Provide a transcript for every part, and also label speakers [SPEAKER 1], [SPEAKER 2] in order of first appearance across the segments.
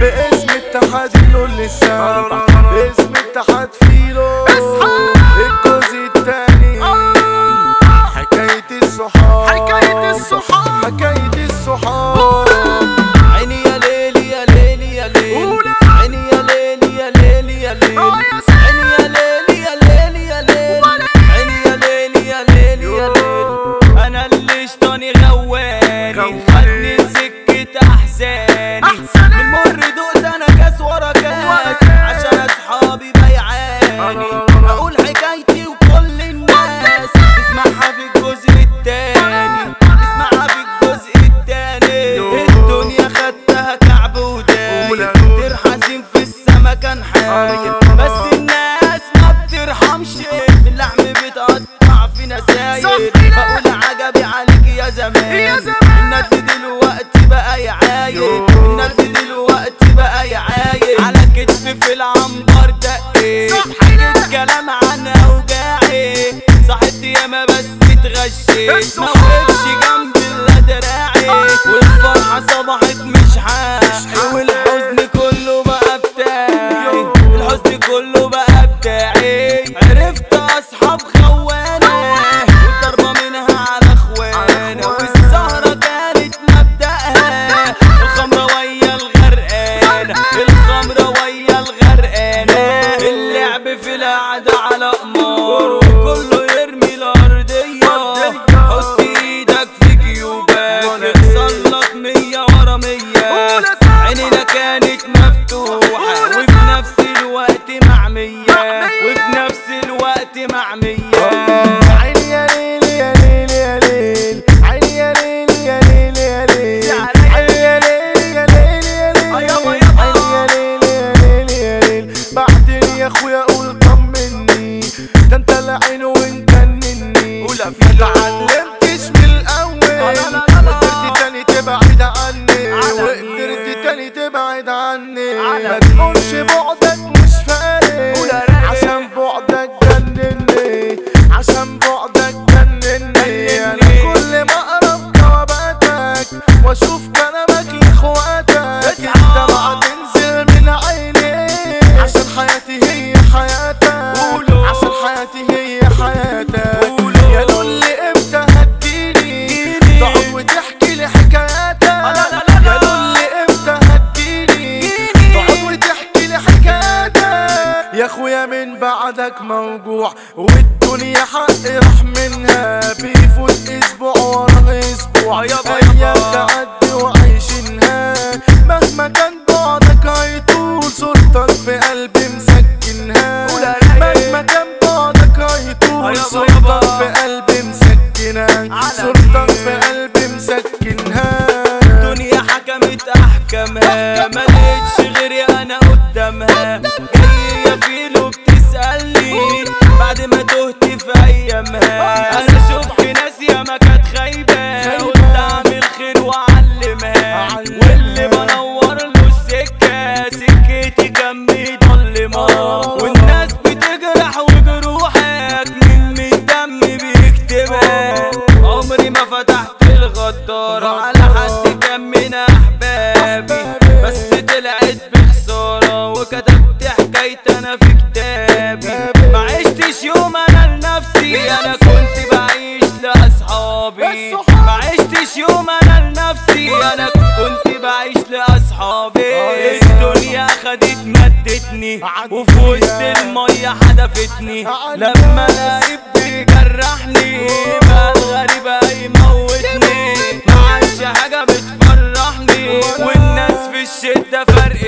[SPEAKER 1] باسم اتحاد اللون السابع باسم اتحاد فيلو الجزء التاني حكاية الصحاب
[SPEAKER 2] حكاية الصحاب.
[SPEAKER 1] حكاية الصحاب
[SPEAKER 3] عيني يا ليلي يا ليلي يا ليلي
[SPEAKER 2] قولها.
[SPEAKER 3] عيني يا ليلي يا ليلي يا ليلي
[SPEAKER 2] آه يا سلام.
[SPEAKER 3] عيني يا ليلي يا ليلي يا ليلي عيني يا ليلي يا ليلي يا ليلي انا اللي شطاني غواني
[SPEAKER 1] غواني.
[SPEAKER 3] خدني سكة احزاني
[SPEAKER 2] أحزاني.
[SPEAKER 3] من المر دقت انا كاس ورا كاس عشان اصحابي بيعاني اقول حكايتي وكل الناس تسمعها في الجزء التاني تسمعها في الجزء التاني الدنيا خدتها كعب وداير ترحزين في السما كان حاير بس الناس ما بترحمش اللحم بتقطع في نساير بقول عجبي عليك يا زمان
[SPEAKER 2] يا زمان.
[SPEAKER 3] الناس دلوقتي بقى يعاير الناس دلوقتي بقى يعاير على كتفي في العنبر دقيت حكيت كلام عن اوجاعي صحيت ياما بس اتغشيت ما وقفش جنبي الا دراعي والفرحه صبحت مش حقي والحزن كله بقى بتاعي الحزن كله بقى بتاعي عرفت اصحاب خوانه والضربه منها على اخوانا والسهره كانت مبدأها الخمره ويا الغرقانه الخمره ويا الغرقانه اللعب في القعده على قمار وكله يرمي الارضيه حط ايدك في جيوبك يحصل لك مية ورا مية عينينا كانت مفتوحة وفي نفس الوقت معمية وفي نفس الوقت معمية
[SPEAKER 1] عيني يا ليل يا ليل يا ليل عيني يا ليل يا ليل يا ليل عيني يا ليل يا ليل يا ليل
[SPEAKER 3] يابا يابا.
[SPEAKER 1] عيني يا ليل يا ليل يا ليل بعتني يا اخويا قول طمني ده انت العين وانت النني
[SPEAKER 3] قولها
[SPEAKER 1] ما
[SPEAKER 3] فيلو.
[SPEAKER 1] تعلمتش من الاول
[SPEAKER 3] لا لا لا لا.
[SPEAKER 1] وقدرت تاني تبعد عني
[SPEAKER 3] على
[SPEAKER 1] وقدرت
[SPEAKER 3] مين؟
[SPEAKER 1] تاني تبعد عني
[SPEAKER 3] على
[SPEAKER 1] ما
[SPEAKER 3] مين؟
[SPEAKER 1] تقولش بعدك مش فارق
[SPEAKER 3] قولها رايق.
[SPEAKER 1] عشان بعدك جنني عشان بعدك جنني انا
[SPEAKER 3] جنني.
[SPEAKER 1] كل ما اقرب جواباتك واشوف كلامك لاخواتك
[SPEAKER 3] اصحى.
[SPEAKER 1] انت ما تنزل من عيني عشان حياتي هي حياتك
[SPEAKER 3] قولوا.
[SPEAKER 1] عشان حياتي هي حياتك
[SPEAKER 3] قولوا.
[SPEAKER 1] يا لولي امتى هتجيلي
[SPEAKER 3] جيلي.
[SPEAKER 1] تقعد وتحكي لي حكاياتك
[SPEAKER 3] لا لا لا لا.
[SPEAKER 1] يا لولي امتى هتجيلي
[SPEAKER 3] جيلي.
[SPEAKER 1] تقعد وتحكي لي حكاياتك يا اخويا من بعدك موجوع والدنيا حق راح منها بيفوت اسبوع ورا اسبوع
[SPEAKER 3] يابا
[SPEAKER 1] ايام
[SPEAKER 3] يابا.
[SPEAKER 1] تعدي وعايشينها مهما كان بعدك هيطول صورتك في قلبي مسكنها
[SPEAKER 3] قولها رايق.
[SPEAKER 1] مهما كان بعدك هيطول
[SPEAKER 3] يابا
[SPEAKER 1] صورتك
[SPEAKER 3] يابا.
[SPEAKER 1] في قلبي مسكنها
[SPEAKER 3] على
[SPEAKER 1] صورتك
[SPEAKER 3] مين؟
[SPEAKER 1] في قلبي مسكنها
[SPEAKER 3] الدنيا حكمت احكامها ما لقيتش غيري انا قدامها جاي يا فيلو بتسألني بعد ما تهت في ايامها انا شفت ناس ياما كانت خايبة قلت اعمل خير واعلمها واللي بنور له السكة سكتي كان مضلمة والناس بتجرح وجروحك من الدم بيكتبها عمري ما فتحت الغدارة على حد كان من احبابي بس طلعت بخسارة وكتبت حكاية انا في كتابي ما عشتش يوم انا لنفسي انا كنت بعيش لاصحابي ما عشتش يوم انا لنفسي انا كنت بعيش لاصحابي الدنيا خدت مدتني وفي وسط المية حدفتني لما القريب بيجرحني بقى الغريب هيموتني معاش حاجة بتفرحني والناس في الشدة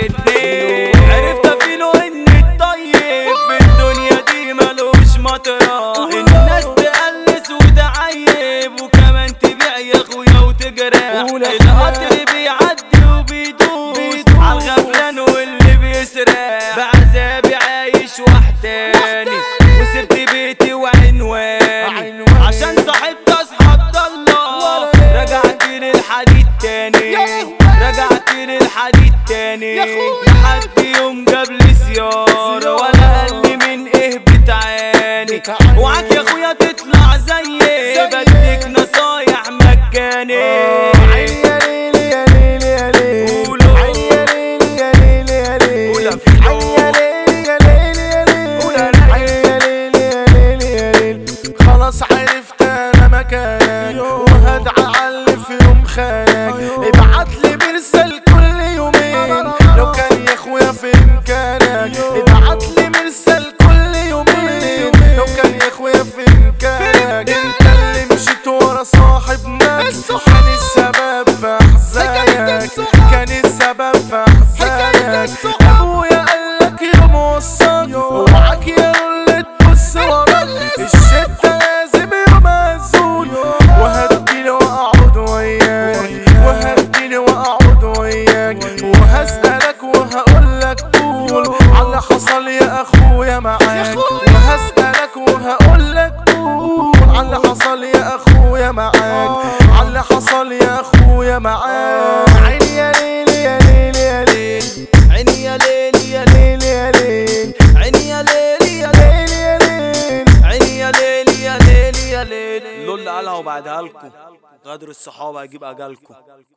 [SPEAKER 3] فرقتني عرفت افيله ان الطيب في الدنيا دي ملوش مطرح الناس تقلس وتعيب وكمان تبيع يا اخويا وتجرح القطر بيعدي وبيدوس عالغفلان واللي بيسرح بعذابي عايش وحداني وسبت بيتي وعنواني عشان صاحبت اصحاب الله رجعت للحديد تاني رجعت للحديد تاني لحد يوم جاب لي زيارة ولا قال لي من ايه بتعاني وعاك يا اخويا تطلع زيي بديك نصايح مجاني
[SPEAKER 1] عيني يا ليل يا ليل يا ليل
[SPEAKER 3] قولوا.
[SPEAKER 1] عيني يا ليل يا ليل عيني واقعد وياك وهسألك وهقولك قول على حصل يا اخويا معاك وهسألك وهقولك قول على حصل يا اخويا معاك على حصل يا اخويا معاك عيني يا ليل يا ليل يا ليل
[SPEAKER 3] عيني يا ليل يا ليل
[SPEAKER 1] ليل يا ليل
[SPEAKER 3] عيني يا ليل يا
[SPEAKER 1] ليل
[SPEAKER 3] ليل
[SPEAKER 1] يا ليل
[SPEAKER 3] عيني يا ليل يا ليل يا ليل اللي قالها وبعدها لكم غدر الصحابة هيجيب اجالكم